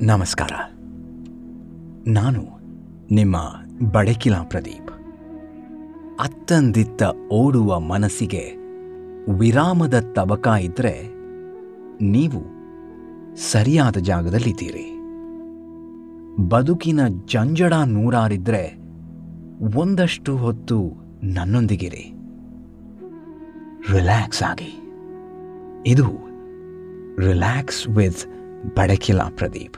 ನಮಸ್ಕಾರ ನಾನು ನಿಮ್ಮ ಬಡಕಿಲಾ ಪ್ರದೀಪ್ ಅತ್ತಂದಿತ್ತ ಓಡುವ ಮನಸ್ಸಿಗೆ ವಿರಾಮದ ತಬಕ ಇದ್ದರೆ ನೀವು ಸರಿಯಾದ ಜಾಗದಲ್ಲಿದ್ದೀರಿ ಬದುಕಿನ ಜಂಜಡ ನೂರಾರಿದ್ರೆ ಒಂದಷ್ಟು ಹೊತ್ತು ನನ್ನೊಂದಿಗಿರಿ ರಿಲ್ಯಾಕ್ಸ್ ಆಗಿ ಇದು ರಿಲ್ಯಾಕ್ಸ್ ವಿತ್ ಬಡಕಿಲಾ ಪ್ರದೀಪ್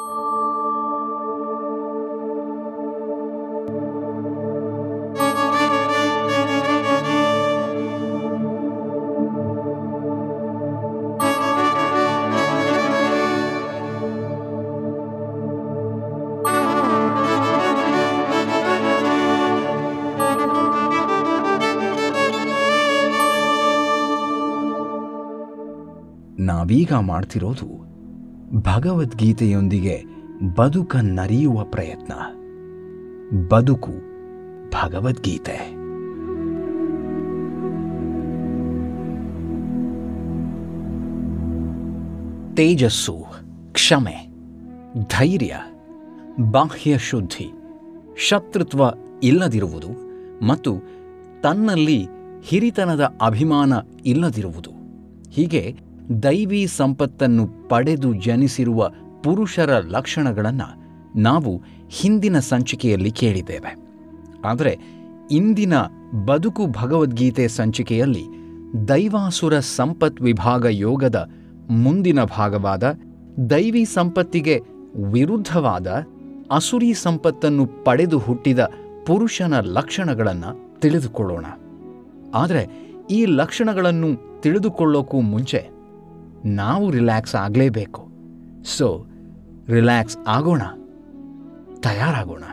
ನಾವೀಗ ಮಾಡ್ತಿರೋದು ಭಗವದ್ಗೀತೆಯೊಂದಿಗೆ ಬದುಕನ್ನರಿಯುವ ಪ್ರಯತ್ನ ಬದುಕು ಭಗವದ್ಗೀತೆ ತೇಜಸ್ಸು ಕ್ಷಮೆ ಧೈರ್ಯ ಬಾಹ್ಯ ಶುದ್ಧಿ ಶತ್ರುತ್ವ ಇಲ್ಲದಿರುವುದು ಮತ್ತು ತನ್ನಲ್ಲಿ ಹಿರಿತನದ ಅಭಿಮಾನ ಇಲ್ಲದಿರುವುದು ಹೀಗೆ ದೈವಿ ಸಂಪತ್ತನ್ನು ಪಡೆದು ಜನಿಸಿರುವ ಪುರುಷರ ಲಕ್ಷಣಗಳನ್ನು ನಾವು ಹಿಂದಿನ ಸಂಚಿಕೆಯಲ್ಲಿ ಕೇಳಿದ್ದೇವೆ ಆದರೆ ಇಂದಿನ ಬದುಕು ಭಗವದ್ಗೀತೆ ಸಂಚಿಕೆಯಲ್ಲಿ ದೈವಾಸುರ ಸಂಪತ್ ವಿಭಾಗ ಯೋಗದ ಮುಂದಿನ ಭಾಗವಾದ ದೈವಿ ಸಂಪತ್ತಿಗೆ ವಿರುದ್ಧವಾದ ಅಸುರಿ ಸಂಪತ್ತನ್ನು ಪಡೆದು ಹುಟ್ಟಿದ ಪುರುಷನ ಲಕ್ಷಣಗಳನ್ನು ತಿಳಿದುಕೊಳ್ಳೋಣ ಆದರೆ ಈ ಲಕ್ಷಣಗಳನ್ನು ತಿಳಿದುಕೊಳ್ಳೋಕ್ಕೂ ಮುಂಚೆ ನಾವು ರಿಲ್ಯಾಕ್ಸ್ ಆಗಲೇಬೇಕು ಸೊ ರಿಲ್ಯಾಕ್ಸ್ ಆಗೋಣ ತಯಾರಾಗೋಣ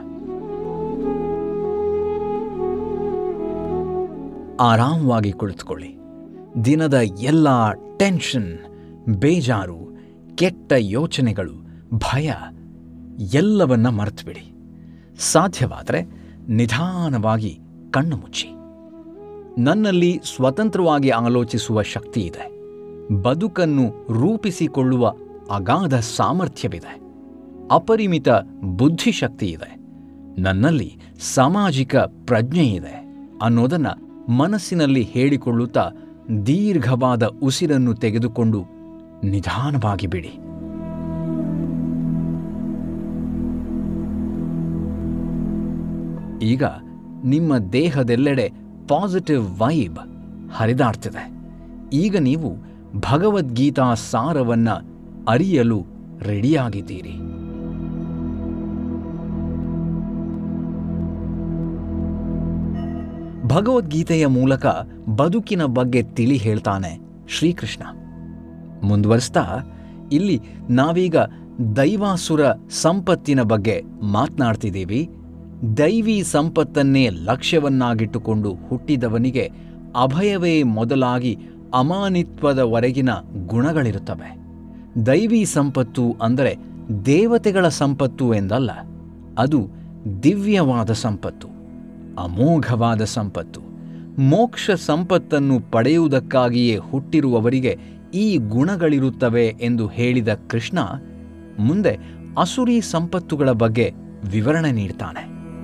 ಆರಾಮವಾಗಿ ಕುಳಿತುಕೊಳ್ಳಿ ದಿನದ ಎಲ್ಲ ಟೆನ್ಷನ್ ಬೇಜಾರು ಕೆಟ್ಟ ಯೋಚನೆಗಳು ಭಯ ಎಲ್ಲವನ್ನ ಮರೆತುಬಿಡಿ ಸಾಧ್ಯವಾದರೆ ನಿಧಾನವಾಗಿ ಕಣ್ಣು ಮುಚ್ಚಿ ನನ್ನಲ್ಲಿ ಸ್ವತಂತ್ರವಾಗಿ ಆಲೋಚಿಸುವ ಶಕ್ತಿ ಇದೆ ಬದುಕನ್ನು ರೂಪಿಸಿಕೊಳ್ಳುವ ಅಗಾಧ ಸಾಮರ್ಥ್ಯವಿದೆ ಅಪರಿಮಿತ ಬುದ್ಧಿಶಕ್ತಿ ಇದೆ ನನ್ನಲ್ಲಿ ಸಾಮಾಜಿಕ ಪ್ರಜ್ಞೆ ಇದೆ ಅನ್ನೋದನ್ನು ಮನಸ್ಸಿನಲ್ಲಿ ಹೇಳಿಕೊಳ್ಳುತ್ತಾ ದೀರ್ಘವಾದ ಉಸಿರನ್ನು ತೆಗೆದುಕೊಂಡು ನಿಧಾನವಾಗಿ ಬಿಡಿ ಈಗ ನಿಮ್ಮ ದೇಹದೆಲ್ಲೆಡೆ ಪಾಸಿಟಿವ್ ವೈಬ್ ಹರಿದಾಡ್ತಿದೆ ಈಗ ನೀವು ಭಗವದ್ಗೀತಾ ಸಾರವನ್ನ ಅರಿಯಲು ರೆಡಿಯಾಗಿದ್ದೀರಿ ಭಗವದ್ಗೀತೆಯ ಮೂಲಕ ಬದುಕಿನ ಬಗ್ಗೆ ತಿಳಿ ಹೇಳ್ತಾನೆ ಶ್ರೀಕೃಷ್ಣ ಮುಂದುವರಿಸ್ತಾ ಇಲ್ಲಿ ನಾವೀಗ ದೈವಾಸುರ ಸಂಪತ್ತಿನ ಬಗ್ಗೆ ಮಾತನಾಡ್ತಿದ್ದೀವಿ ದೈವಿ ಸಂಪತ್ತನ್ನೇ ಲಕ್ಷ್ಯವನ್ನಾಗಿಟ್ಟುಕೊಂಡು ಹುಟ್ಟಿದವನಿಗೆ ಅಭಯವೇ ಮೊದಲಾಗಿ ಅಮಾನಿತ್ವದವರೆಗಿನ ಗುಣಗಳಿರುತ್ತವೆ ದೈವಿ ಸಂಪತ್ತು ಅಂದರೆ ದೇವತೆಗಳ ಸಂಪತ್ತು ಎಂದಲ್ಲ ಅದು ದಿವ್ಯವಾದ ಸಂಪತ್ತು ಅಮೋಘವಾದ ಸಂಪತ್ತು ಮೋಕ್ಷ ಸಂಪತ್ತನ್ನು ಪಡೆಯುವುದಕ್ಕಾಗಿಯೇ ಹುಟ್ಟಿರುವವರಿಗೆ ಈ ಗುಣಗಳಿರುತ್ತವೆ ಎಂದು ಹೇಳಿದ ಕೃಷ್ಣ ಮುಂದೆ ಅಸುರಿ ಸಂಪತ್ತುಗಳ ಬಗ್ಗೆ ವಿವರಣೆ ನೀಡ್ತಾನೆ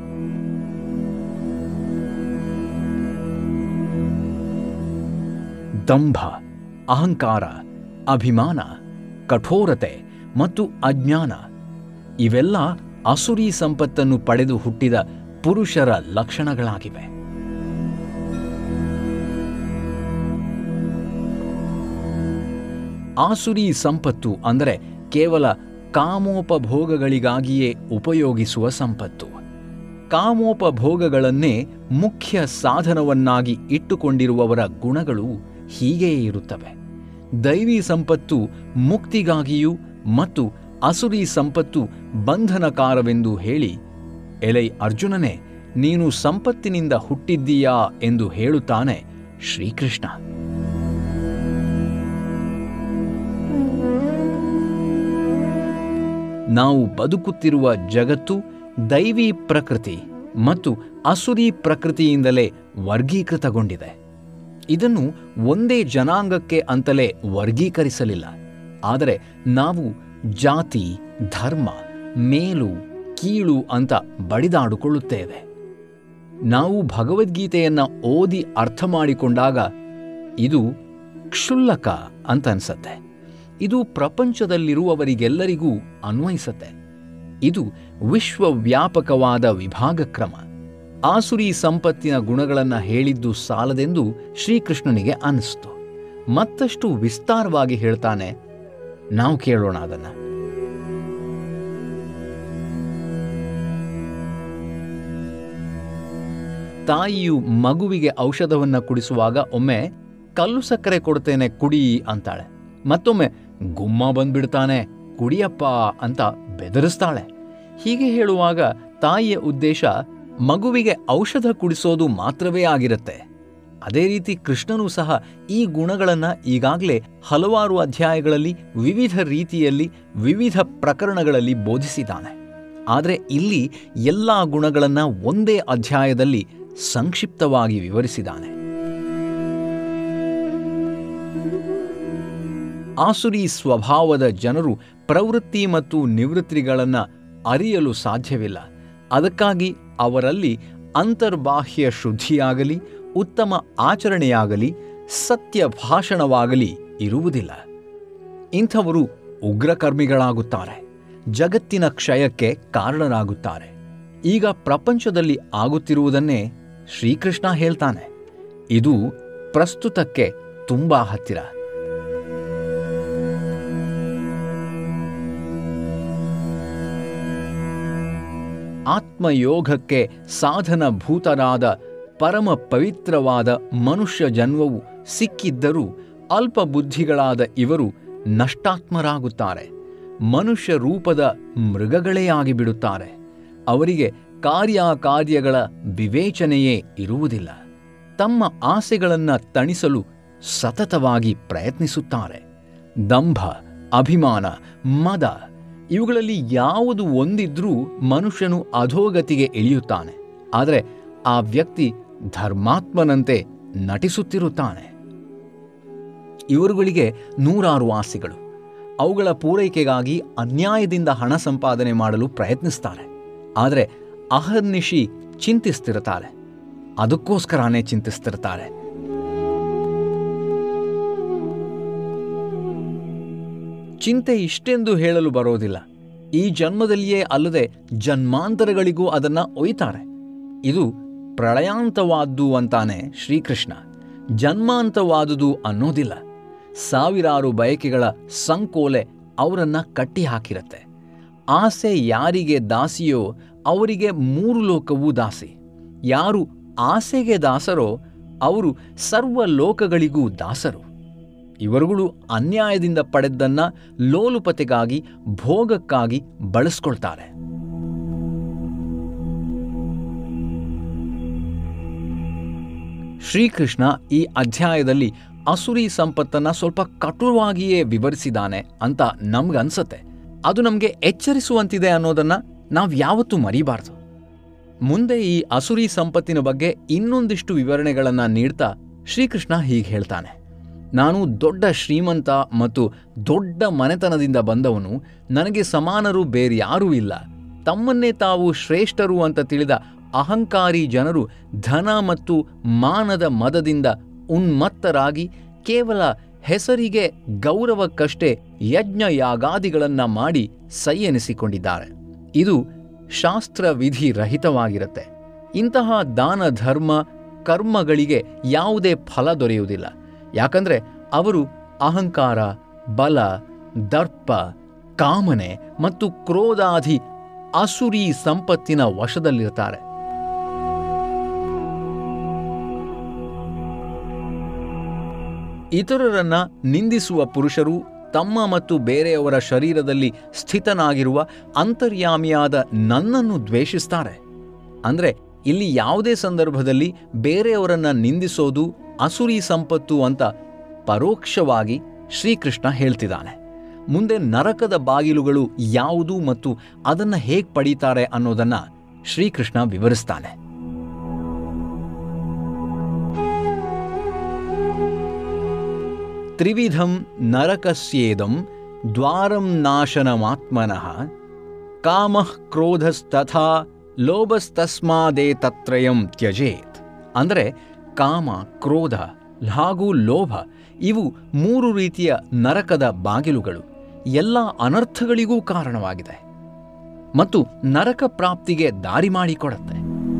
ದಂಭ ಅಹಂಕಾರ ಅಭಿಮಾನ ಕಠೋರತೆ ಮತ್ತು ಅಜ್ಞಾನ ಇವೆಲ್ಲ ಅಸುರಿ ಸಂಪತ್ತನ್ನು ಪಡೆದು ಹುಟ್ಟಿದ ಪುರುಷರ ಲಕ್ಷಣಗಳಾಗಿವೆ ಆಸುರಿ ಸಂಪತ್ತು ಅಂದರೆ ಕೇವಲ ಕಾಮೋಪಭೋಗಗಳಿಗಾಗಿಯೇ ಉಪಯೋಗಿಸುವ ಸಂಪತ್ತು ಕಾಮೋಪಭೋಗಗಳನ್ನೇ ಮುಖ್ಯ ಸಾಧನವನ್ನಾಗಿ ಇಟ್ಟುಕೊಂಡಿರುವವರ ಗುಣಗಳು ಹೀಗೆಯೇ ಇರುತ್ತವೆ ದೈವಿ ಸಂಪತ್ತು ಮುಕ್ತಿಗಾಗಿಯೂ ಮತ್ತು ಅಸುರಿ ಸಂಪತ್ತು ಬಂಧನಕಾರವೆಂದು ಹೇಳಿ ಎಲೈ ಅರ್ಜುನನೇ ನೀನು ಸಂಪತ್ತಿನಿಂದ ಹುಟ್ಟಿದ್ದೀಯಾ ಎಂದು ಹೇಳುತ್ತಾನೆ ಶ್ರೀಕೃಷ್ಣ ನಾವು ಬದುಕುತ್ತಿರುವ ಜಗತ್ತು ದೈವಿ ಪ್ರಕೃತಿ ಮತ್ತು ಅಸುರಿ ಪ್ರಕೃತಿಯಿಂದಲೇ ವರ್ಗೀಕೃತಗೊಂಡಿದೆ ಇದನ್ನು ಒಂದೇ ಜನಾಂಗಕ್ಕೆ ಅಂತಲೇ ವರ್ಗೀಕರಿಸಲಿಲ್ಲ ಆದರೆ ನಾವು ಜಾತಿ ಧರ್ಮ ಮೇಲು ಕೀಳು ಅಂತ ಬಡಿದಾಡಿಕೊಳ್ಳುತ್ತೇವೆ ನಾವು ಭಗವದ್ಗೀತೆಯನ್ನ ಓದಿ ಅರ್ಥ ಮಾಡಿಕೊಂಡಾಗ ಇದು ಕ್ಷುಲ್ಲಕ ಅಂತ ಅನ್ಸತ್ತೆ ಇದು ಪ್ರಪಂಚದಲ್ಲಿರುವವರಿಗೆಲ್ಲರಿಗೂ ಅನ್ವಯಿಸತ್ತೆ ಇದು ವಿಶ್ವವ್ಯಾಪಕವಾದ ವಿಭಾಗ ಕ್ರಮ ಆಸುರಿ ಸಂಪತ್ತಿನ ಗುಣಗಳನ್ನು ಹೇಳಿದ್ದು ಸಾಲದೆಂದು ಶ್ರೀಕೃಷ್ಣನಿಗೆ ಅನಿಸ್ತು ಮತ್ತಷ್ಟು ವಿಸ್ತಾರವಾಗಿ ಹೇಳ್ತಾನೆ ನಾವು ಕೇಳೋಣ ಅದನ್ನ ತಾಯಿಯು ಮಗುವಿಗೆ ಔಷಧವನ್ನ ಕುಡಿಸುವಾಗ ಒಮ್ಮೆ ಕಲ್ಲು ಸಕ್ಕರೆ ಕೊಡ್ತೇನೆ ಕುಡಿ ಅಂತಾಳೆ ಮತ್ತೊಮ್ಮೆ ಗುಮ್ಮ ಬಂದ್ಬಿಡ್ತಾನೆ ಕುಡಿಯಪ್ಪ ಅಂತ ಬೆದರಿಸ್ತಾಳೆ ಹೀಗೆ ಹೇಳುವಾಗ ತಾಯಿಯ ಉದ್ದೇಶ ಮಗುವಿಗೆ ಔಷಧ ಕುಡಿಸೋದು ಮಾತ್ರವೇ ಆಗಿರುತ್ತೆ ಅದೇ ರೀತಿ ಕೃಷ್ಣನೂ ಸಹ ಈ ಗುಣಗಳನ್ನು ಈಗಾಗಲೇ ಹಲವಾರು ಅಧ್ಯಾಯಗಳಲ್ಲಿ ವಿವಿಧ ರೀತಿಯಲ್ಲಿ ವಿವಿಧ ಪ್ರಕರಣಗಳಲ್ಲಿ ಬೋಧಿಸಿದ್ದಾನೆ ಆದರೆ ಇಲ್ಲಿ ಎಲ್ಲ ಗುಣಗಳನ್ನು ಒಂದೇ ಅಧ್ಯಾಯದಲ್ಲಿ ಸಂಕ್ಷಿಪ್ತವಾಗಿ ವಿವರಿಸಿದ್ದಾನೆ ಆಸುರಿ ಸ್ವಭಾವದ ಜನರು ಪ್ರವೃತ್ತಿ ಮತ್ತು ನಿವೃತ್ತಿಗಳನ್ನು ಅರಿಯಲು ಸಾಧ್ಯವಿಲ್ಲ ಅದಕ್ಕಾಗಿ ಅವರಲ್ಲಿ ಅಂತರ್ಬಾಹ್ಯ ಶುದ್ಧಿಯಾಗಲಿ ಉತ್ತಮ ಆಚರಣೆಯಾಗಲಿ ಸತ್ಯ ಭಾಷಣವಾಗಲಿ ಇರುವುದಿಲ್ಲ ಇಂಥವರು ಉಗ್ರಕರ್ಮಿಗಳಾಗುತ್ತಾರೆ ಜಗತ್ತಿನ ಕ್ಷಯಕ್ಕೆ ಕಾರಣರಾಗುತ್ತಾರೆ ಈಗ ಪ್ರಪಂಚದಲ್ಲಿ ಆಗುತ್ತಿರುವುದನ್ನೇ ಶ್ರೀಕೃಷ್ಣ ಹೇಳ್ತಾನೆ ಇದು ಪ್ರಸ್ತುತಕ್ಕೆ ತುಂಬಾ ಹತ್ತಿರ ಆತ್ಮಯೋಗಕ್ಕೆ ಸಾಧನಭೂತರಾದ ಪರಮ ಪವಿತ್ರವಾದ ಮನುಷ್ಯ ಜನ್ಮವು ಸಿಕ್ಕಿದ್ದರೂ ಅಲ್ಪ ಬುದ್ಧಿಗಳಾದ ಇವರು ನಷ್ಟಾತ್ಮರಾಗುತ್ತಾರೆ ಮನುಷ್ಯ ರೂಪದ ಮೃಗಗಳೇ ಆಗಿಬಿಡುತ್ತಾರೆ ಅವರಿಗೆ ಕಾರ್ಯಕಾರ್ಯಗಳ ವಿವೇಚನೆಯೇ ಇರುವುದಿಲ್ಲ ತಮ್ಮ ಆಸೆಗಳನ್ನು ತಣಿಸಲು ಸತತವಾಗಿ ಪ್ರಯತ್ನಿಸುತ್ತಾರೆ ದಂಭ ಅಭಿಮಾನ ಮದ ಇವುಗಳಲ್ಲಿ ಯಾವುದು ಒಂದಿದ್ರೂ ಮನುಷ್ಯನು ಅಧೋಗತಿಗೆ ಇಳಿಯುತ್ತಾನೆ ಆದರೆ ಆ ವ್ಯಕ್ತಿ ಧರ್ಮಾತ್ಮನಂತೆ ನಟಿಸುತ್ತಿರುತ್ತಾನೆ ಇವರುಗಳಿಗೆ ನೂರಾರು ಆಸೆಗಳು ಅವುಗಳ ಪೂರೈಕೆಗಾಗಿ ಅನ್ಯಾಯದಿಂದ ಹಣ ಸಂಪಾದನೆ ಮಾಡಲು ಪ್ರಯತ್ನಿಸ್ತಾರೆ ಆದರೆ ಅಹರ್ನಿಶಿ ಚಿಂತಿಸ್ತಿರ್ತಾರೆ ಅದಕ್ಕೋಸ್ಕರನೇ ಚಿಂತಿಸ್ತಿರ್ತಾರೆ ಚಿಂತೆ ಇಷ್ಟೆಂದು ಹೇಳಲು ಬರೋದಿಲ್ಲ ಈ ಜನ್ಮದಲ್ಲಿಯೇ ಅಲ್ಲದೆ ಜನ್ಮಾಂತರಗಳಿಗೂ ಅದನ್ನ ಒಯ್ತಾರೆ ಇದು ಪ್ರಳಯಾಂತವಾದ್ದು ಅಂತಾನೆ ಶ್ರೀಕೃಷ್ಣ ಜನ್ಮಾಂತವಾದುದು ಅನ್ನೋದಿಲ್ಲ ಸಾವಿರಾರು ಬಯಕೆಗಳ ಸಂಕೋಲೆ ಅವರನ್ನ ಕಟ್ಟಿ ಹಾಕಿರತ್ತೆ ಆಸೆ ಯಾರಿಗೆ ದಾಸಿಯೋ ಅವರಿಗೆ ಮೂರು ಲೋಕವೂ ದಾಸಿ ಯಾರು ಆಸೆಗೆ ದಾಸರೋ ಅವರು ಸರ್ವ ಲೋಕಗಳಿಗೂ ದಾಸರು ಇವರುಗಳು ಅನ್ಯಾಯದಿಂದ ಪಡೆದ್ದನ್ನ ಲೋಲುಪತೆಗಾಗಿ ಭೋಗಕ್ಕಾಗಿ ಬಳಸ್ಕೊಳ್ತಾರೆ ಶ್ರೀಕೃಷ್ಣ ಈ ಅಧ್ಯಾಯದಲ್ಲಿ ಅಸುರಿ ಸಂಪತ್ತನ್ನ ಸ್ವಲ್ಪ ಕಟುವಾಗಿಯೇ ವಿವರಿಸಿದಾನೆ ಅಂತ ನಮ್ಗನ್ಸತ್ತೆ ಅದು ನಮಗೆ ಎಚ್ಚರಿಸುವಂತಿದೆ ಅನ್ನೋದನ್ನ ನಾವು ಯಾವತ್ತೂ ಮರಿಬಾರ್ದು ಮುಂದೆ ಈ ಅಸುರಿ ಸಂಪತ್ತಿನ ಬಗ್ಗೆ ಇನ್ನೊಂದಿಷ್ಟು ವಿವರಣೆಗಳನ್ನ ನೀಡ್ತಾ ಶ್ರೀಕೃಷ್ಣ ಹೀಗೆ ಹೇಳ್ತಾನೆ ನಾನು ದೊಡ್ಡ ಶ್ರೀಮಂತ ಮತ್ತು ದೊಡ್ಡ ಮನೆತನದಿಂದ ಬಂದವನು ನನಗೆ ಸಮಾನರು ಬೇರ್ಯಾರೂ ಇಲ್ಲ ತಮ್ಮನ್ನೇ ತಾವು ಶ್ರೇಷ್ಠರು ಅಂತ ತಿಳಿದ ಅಹಂಕಾರಿ ಜನರು ಧನ ಮತ್ತು ಮಾನದ ಮದದಿಂದ ಉನ್ಮತ್ತರಾಗಿ ಕೇವಲ ಹೆಸರಿಗೆ ಗೌರವಕ್ಕಷ್ಟೇ ಯಜ್ಞ ಯಾಗಾದಿಗಳನ್ನ ಮಾಡಿ ಸೈ ಎನಿಸಿಕೊಂಡಿದ್ದಾರೆ ಇದು ಶಾಸ್ತ್ರ ವಿಧಿ ರಹಿತವಾಗಿರುತ್ತೆ ಇಂತಹ ದಾನ ಧರ್ಮ ಕರ್ಮಗಳಿಗೆ ಯಾವುದೇ ಫಲ ದೊರೆಯುವುದಿಲ್ಲ ಯಾಕಂದ್ರೆ ಅವರು ಅಹಂಕಾರ ಬಲ ದರ್ಪ ಕಾಮನೆ ಮತ್ತು ಕ್ರೋಧಾಧಿ ಅಸುರಿ ಸಂಪತ್ತಿನ ವಶದಲ್ಲಿರ್ತಾರೆ ಇತರರನ್ನ ನಿಂದಿಸುವ ಪುರುಷರು ತಮ್ಮ ಮತ್ತು ಬೇರೆಯವರ ಶರೀರದಲ್ಲಿ ಸ್ಥಿತನಾಗಿರುವ ಅಂತರ್ಯಾಮಿಯಾದ ನನ್ನನ್ನು ದ್ವೇಷಿಸ್ತಾರೆ ಅಂದ್ರೆ ಇಲ್ಲಿ ಯಾವುದೇ ಸಂದರ್ಭದಲ್ಲಿ ಬೇರೆಯವರನ್ನ ನಿಂದಿಸೋದು ಅಸುರಿ ಸಂಪತ್ತು ಅಂತ ಪರೋಕ್ಷವಾಗಿ ಶ್ರೀಕೃಷ್ಣ ಹೇಳ್ತಿದ್ದಾನೆ ಮುಂದೆ ನರಕದ ಬಾಗಿಲುಗಳು ಯಾವುದು ಮತ್ತು ಅದನ್ನು ಹೇಗೆ ಪಡೀತಾರೆ ಅನ್ನೋದನ್ನ ಶ್ರೀಕೃಷ್ಣ ವಿವರಿಸ್ತಾನೆ ತ್ರಿವಿಧಂ ನರಕಸ್ಯೇದಂ ದ್ವಾರಂ ನಾಶನಮಾತ್ಮನಃ ಕಾಮಃ ಕ್ರೋಧಸ್ತಥಾ ಲೋಭಸ್ತಸ್ಮಾದೇ ತತ್ರಯಂ ತ್ಯಜೇತ್ ಅಂದರೆ ಕಾಮ ಕ್ರೋಧ ಹಾಗೂ ಲೋಭ ಇವು ಮೂರು ರೀತಿಯ ನರಕದ ಬಾಗಿಲುಗಳು ಎಲ್ಲ ಅನರ್ಥಗಳಿಗೂ ಕಾರಣವಾಗಿದೆ ಮತ್ತು ನರಕ ಪ್ರಾಪ್ತಿಗೆ ದಾರಿ ಮಾಡಿಕೊಡುತ್ತೆ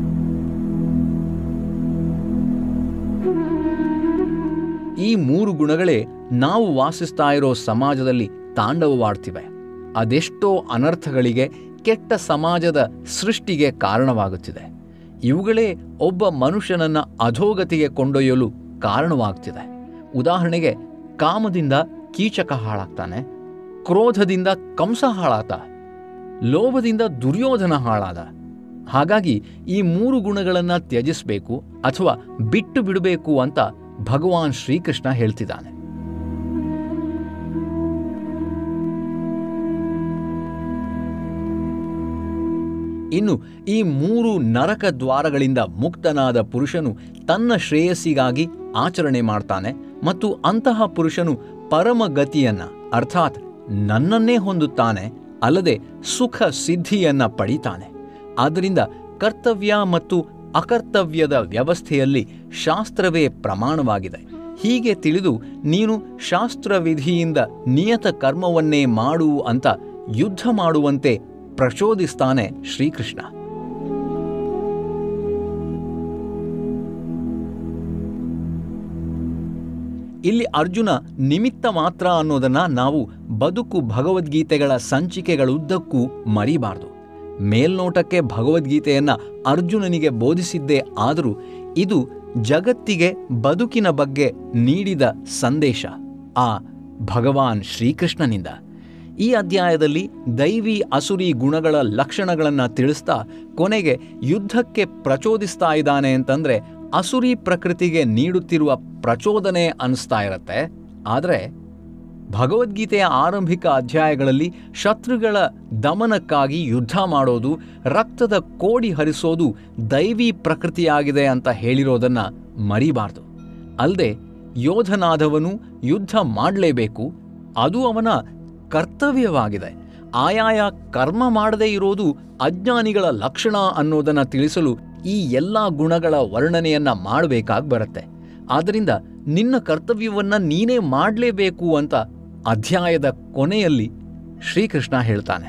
ಈ ಮೂರು ಗುಣಗಳೇ ನಾವು ವಾಸಿಸ್ತಾ ಇರೋ ಸಮಾಜದಲ್ಲಿ ತಾಂಡವವಾಡ್ತಿವೆ ಅದೆಷ್ಟೋ ಅನರ್ಥಗಳಿಗೆ ಕೆಟ್ಟ ಸಮಾಜದ ಸೃಷ್ಟಿಗೆ ಕಾರಣವಾಗುತ್ತಿದೆ ಇವುಗಳೇ ಒಬ್ಬ ಮನುಷ್ಯನನ್ನ ಅಧೋಗತಿಗೆ ಕೊಂಡೊಯ್ಯಲು ಕಾರಣವಾಗ್ತಿದೆ ಉದಾಹರಣೆಗೆ ಕಾಮದಿಂದ ಕೀಚಕ ಹಾಳಾಗ್ತಾನೆ ಕ್ರೋಧದಿಂದ ಕಂಸ ಹಾಳಾದ ಲೋಭದಿಂದ ದುರ್ಯೋಧನ ಹಾಳಾದ ಹಾಗಾಗಿ ಈ ಮೂರು ಗುಣಗಳನ್ನು ತ್ಯಜಿಸಬೇಕು ಅಥವಾ ಬಿಟ್ಟು ಬಿಡಬೇಕು ಅಂತ ಭಗವಾನ್ ಶ್ರೀಕೃಷ್ಣ ಹೇಳ್ತಿದ್ದಾನೆ ಇನ್ನು ಈ ಮೂರು ನರಕ ದ್ವಾರಗಳಿಂದ ಮುಕ್ತನಾದ ಪುರುಷನು ತನ್ನ ಶ್ರೇಯಸ್ಸಿಗಾಗಿ ಆಚರಣೆ ಮಾಡ್ತಾನೆ ಮತ್ತು ಅಂತಹ ಪುರುಷನು ಪರಮಗತಿಯನ್ನ ಅರ್ಥಾತ್ ನನ್ನನ್ನೇ ಹೊಂದುತ್ತಾನೆ ಅಲ್ಲದೆ ಸುಖ ಸಿದ್ಧಿಯನ್ನ ಪಡಿತಾನೆ ಆದ್ದರಿಂದ ಕರ್ತವ್ಯ ಮತ್ತು ಅಕರ್ತವ್ಯದ ವ್ಯವಸ್ಥೆಯಲ್ಲಿ ಶಾಸ್ತ್ರವೇ ಪ್ರಮಾಣವಾಗಿದೆ ಹೀಗೆ ತಿಳಿದು ನೀನು ಶಾಸ್ತ್ರವಿಧಿಯಿಂದ ನಿಯತ ಕರ್ಮವನ್ನೇ ಮಾಡು ಅಂತ ಯುದ್ಧ ಮಾಡುವಂತೆ ಪ್ರಚೋದಿಸ್ತಾನೆ ಶ್ರೀಕೃಷ್ಣ ಇಲ್ಲಿ ಅರ್ಜುನ ನಿಮಿತ್ತ ಮಾತ್ರ ಅನ್ನೋದನ್ನ ನಾವು ಬದುಕು ಭಗವದ್ಗೀತೆಗಳ ಸಂಚಿಕೆಗಳುದ್ದಕ್ಕೂ ಮರಿಬಾರದು ಮೇಲ್ನೋಟಕ್ಕೆ ಭಗವದ್ಗೀತೆಯನ್ನ ಅರ್ಜುನನಿಗೆ ಬೋಧಿಸಿದ್ದೇ ಆದರೂ ಇದು ಜಗತ್ತಿಗೆ ಬದುಕಿನ ಬಗ್ಗೆ ನೀಡಿದ ಸಂದೇಶ ಆ ಭಗವಾನ್ ಶ್ರೀಕೃಷ್ಣನಿಂದ ಈ ಅಧ್ಯಾಯದಲ್ಲಿ ದೈವಿ ಅಸುರಿ ಗುಣಗಳ ಲಕ್ಷಣಗಳನ್ನು ತಿಳಿಸ್ತಾ ಕೊನೆಗೆ ಯುದ್ಧಕ್ಕೆ ಪ್ರಚೋದಿಸ್ತಾ ಇದ್ದಾನೆ ಅಂತಂದ್ರೆ ಅಸುರಿ ಪ್ರಕೃತಿಗೆ ನೀಡುತ್ತಿರುವ ಪ್ರಚೋದನೆ ಅನಿಸ್ತಾ ಇರತ್ತೆ ಆದರೆ ಭಗವದ್ಗೀತೆಯ ಆರಂಭಿಕ ಅಧ್ಯಾಯಗಳಲ್ಲಿ ಶತ್ರುಗಳ ದಮನಕ್ಕಾಗಿ ಯುದ್ಧ ಮಾಡೋದು ರಕ್ತದ ಕೋಡಿ ಹರಿಸೋದು ದೈವಿ ಪ್ರಕೃತಿಯಾಗಿದೆ ಅಂತ ಹೇಳಿರೋದನ್ನ ಮರಿಬಾರ್ದು ಅಲ್ಲದೆ ಯೋಧನಾದವನು ಯುದ್ಧ ಮಾಡಲೇಬೇಕು ಅದು ಅವನ ಕರ್ತವ್ಯವಾಗಿದೆ ಆಯಾಯ ಕರ್ಮ ಮಾಡದೇ ಇರೋದು ಅಜ್ಞಾನಿಗಳ ಲಕ್ಷಣ ಅನ್ನೋದನ್ನ ತಿಳಿಸಲು ಈ ಎಲ್ಲ ಗುಣಗಳ ವರ್ಣನೆಯನ್ನ ಮಾಡಬೇಕಾಗಿ ಬರುತ್ತೆ ಆದ್ದರಿಂದ ನಿನ್ನ ಕರ್ತವ್ಯವನ್ನ ನೀನೇ ಮಾಡಲೇಬೇಕು ಅಂತ ಅಧ್ಯಾಯದ ಕೊನೆಯಲ್ಲಿ ಶ್ರೀಕೃಷ್ಣ ಹೇಳ್ತಾನೆ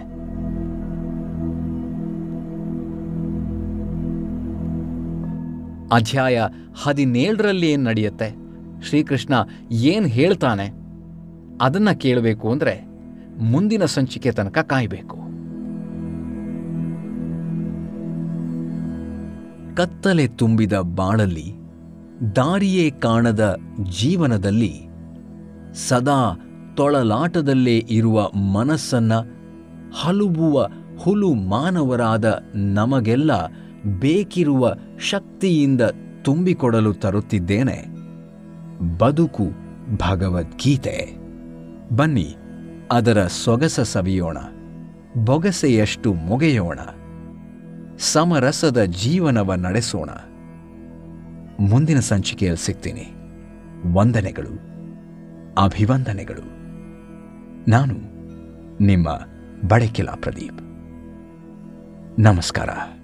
ಅಧ್ಯಾಯ ಹದಿನೇಳರಲ್ಲಿ ಏನು ನಡೆಯುತ್ತೆ ಶ್ರೀಕೃಷ್ಣ ಏನು ಹೇಳ್ತಾನೆ ಅದನ್ನ ಕೇಳಬೇಕು ಅಂದ್ರೆ ಮುಂದಿನ ಸಂಚಿಕೆ ತನಕ ಕಾಯಬೇಕು ಕತ್ತಲೆ ತುಂಬಿದ ಬಾಳಲ್ಲಿ ದಾರಿಯೇ ಕಾಣದ ಜೀವನದಲ್ಲಿ ಸದಾ ತೊಳಲಾಟದಲ್ಲೇ ಇರುವ ಮನಸ್ಸನ್ನ ಹಲುಬುವ ಹುಲು ಮಾನವರಾದ ನಮಗೆಲ್ಲ ಬೇಕಿರುವ ಶಕ್ತಿಯಿಂದ ತುಂಬಿಕೊಡಲು ತರುತ್ತಿದ್ದೇನೆ ಬದುಕು ಭಗವದ್ಗೀತೆ ಬನ್ನಿ ಅದರ ಸೊಗಸ ಸವಿಯೋಣ ಬೊಗಸೆಯಷ್ಟು ಮೊಗೆಯೋಣ ಸಮರಸದ ಜೀವನವ ನಡೆಸೋಣ ಮುಂದಿನ ಸಂಚಿಕೆಯಲ್ಲಿ ಸಿಗ್ತೀನಿ ವಂದನೆಗಳು ಅಭಿವಂದನೆಗಳು ನಾನು ನಿಮ್ಮ ಬಡಕಿಲಾ ಪ್ರದೀಪ್ ನಮಸ್ಕಾರ